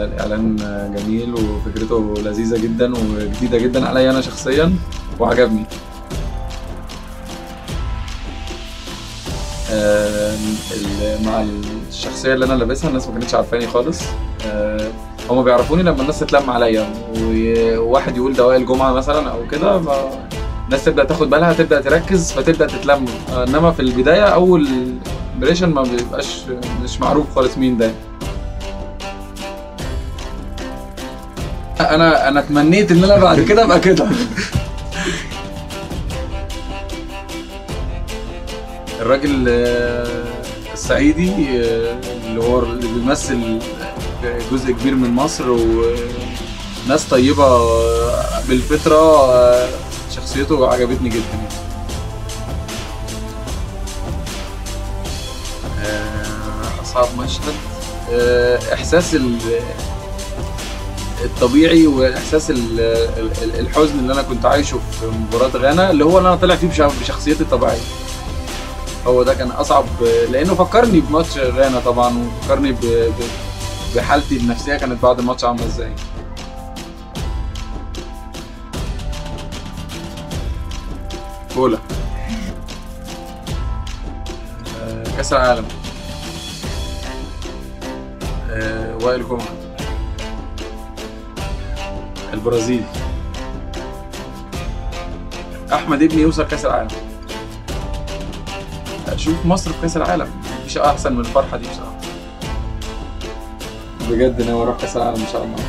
الاعلان جميل وفكرته لذيذه جدا وجديده جدا عليا انا شخصيا وعجبني آه، ال- مع الشخصيه اللي انا لابسها الناس ما كانتش عارفاني خالص آه، هما بيعرفوني لما الناس تتلم عليا وي- وواحد يقول ده وائل جمعه مثلا او كده ف- الناس تبدا تاخد بالها تبدا تركز فتبدا تتلم آه، انما في البدايه اول امبريشن ما بيبقاش مش معروف خالص مين ده انا انا تمنيت ان انا بعد كده ابقى كده الراجل آه، الصعيدي آه، اللي هو اللي بيمثل جزء كبير من مصر وناس طيبة آه، بالفطرة آه، شخصيته عجبتني جدا يعني. آه، أصعب مشهد آه، إحساس ال- الطبيعي واحساس ال- ال- الحزن اللي انا كنت عايشه في مباراه غانا اللي هو اللي انا طالع فيه بش- بشخصيتي الطبيعيه هو ده كان اصعب لانه فكرني بماتش غانا طبعا وفكرني ب- ب- بحالتي النفسيه كانت بعد الماتش عامله ازاي كولا آه، كاس العالم آه، وائل جمعه البرازيل احمد ابني يوصل كاس العالم اشوف مصر في كاس العالم مفيش احسن من الفرحه دي بصراحه بجد ناوي اروح كاس العالم ان شاء الله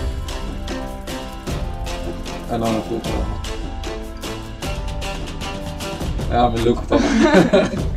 انا وانا فوق طبعا اعمل لكم طبعا